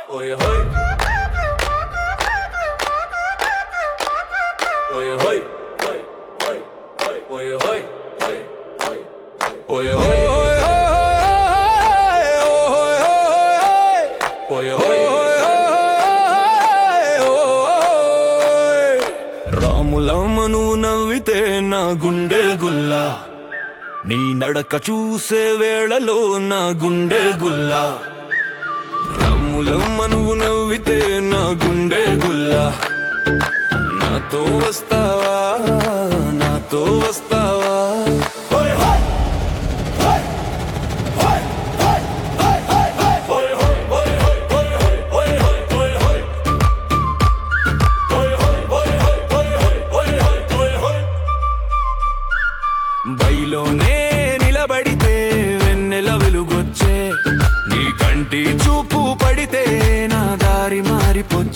Oi, oi. Oi, oi. Oi, oi. Oi, oi, oi. Oi, oi. Oi, Ramulamma నువ్వు నవ్వితే నా గుండె గుల్లా నీ నడక చూసే వేళలో నా గుండె గుల్లా రాములమ్మ నువ్వు నవ్వితే నా గుండె గుల్లా నాతో వస్తావా నాతో వస్తావా హోయ్ హోయ్ హోయ్ హోయ్ హోయ్ హోయ్ హోయ్ హోయ్ హోయ్ హోయ్ హోయ్ హోయ్ హోయ్ హోయ్ బయలోనే నిలబడితే వెన్నెల వెలుగొచ్చే నీ కంటి చూపు పడితే నా దారి మారిపోచ్చే